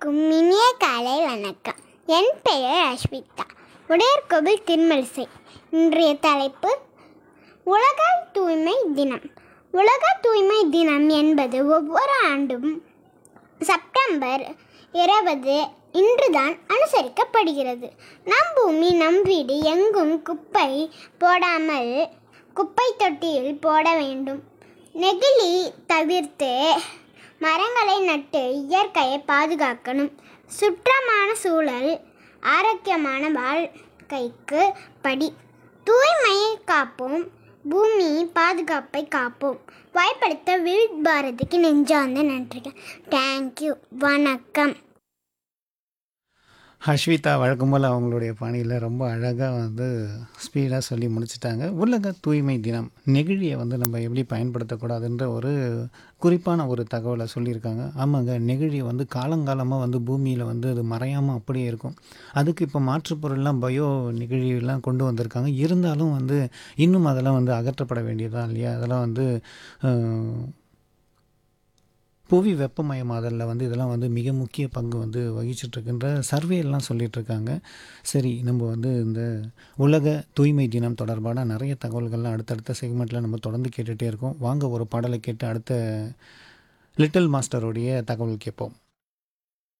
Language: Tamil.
அனைவருக்கும் இனிய காலை வணக்கம் என் பெயர் அஸ்மிதா உடையர்கோவில் திருமலிசை இன்றைய தலைப்பு உலக தூய்மை தினம் உலக தூய்மை தினம் என்பது ஒவ்வொரு ஆண்டும் செப்டம்பர் இருபது இன்றுதான் அனுசரிக்கப்படுகிறது நம் பூமி நம் வீடு எங்கும் குப்பை போடாமல் குப்பை தொட்டியில் போட வேண்டும் நெகிழி தவிர்த்து மரங்களை நட்டு இயற்கையை பாதுகாக்கணும் சுற்றமான சூழல் ஆரோக்கியமான வாழ்க்கைக்கு படி தூய்மையை காப்போம் பூமி பாதுகாப்பை காப்போம் வாய்ப்படுத்த வில் பாரதிக்கு நெஞ்சார்ந்த நன்றிகள் தேங்க்யூ வணக்கம் ஹஷ்விதா வழக்கம் போல் அவங்களுடைய பாணியில் ரொம்ப அழகாக வந்து ஸ்பீடாக சொல்லி முடிச்சிட்டாங்க உலக தூய்மை தினம் நெகிழியை வந்து நம்ம எப்படி பயன்படுத்தக்கூடாதுன்ற ஒரு குறிப்பான ஒரு தகவலை சொல்லியிருக்காங்க ஆமாங்க நெகிழி வந்து காலங்காலமாக வந்து பூமியில் வந்து அது மறையாமல் அப்படியே இருக்கும் அதுக்கு இப்போ மாற்றுப் பொருள்லாம் பயோ நெகிழியெல்லாம் கொண்டு வந்திருக்காங்க இருந்தாலும் வந்து இன்னும் அதெல்லாம் வந்து அகற்றப்பட வேண்டியதா இல்லையா அதெல்லாம் வந்து அஹ், புவி வெப்பமயமாதலில் வந்து இதெல்லாம் வந்து மிக முக்கிய பங்கு வந்து வகிச்சிட்ருக்குன்ற சர்வே எல்லாம் சொல்லிட்டு இருக்காங்க சரி நம்ம வந்து இந்த உலக தூய்மை தினம் தொடர்பான நிறைய தகவல்கள்லாம் அடுத்தடுத்த செக்மெண்ட்டில் நம்ம தொடர்ந்து கேட்டுகிட்டே இருக்கோம் வாங்க ஒரு பாடலை கேட்டு அடுத்த லிட்டில் மாஸ்டருடைய தகவல் கேட்போம்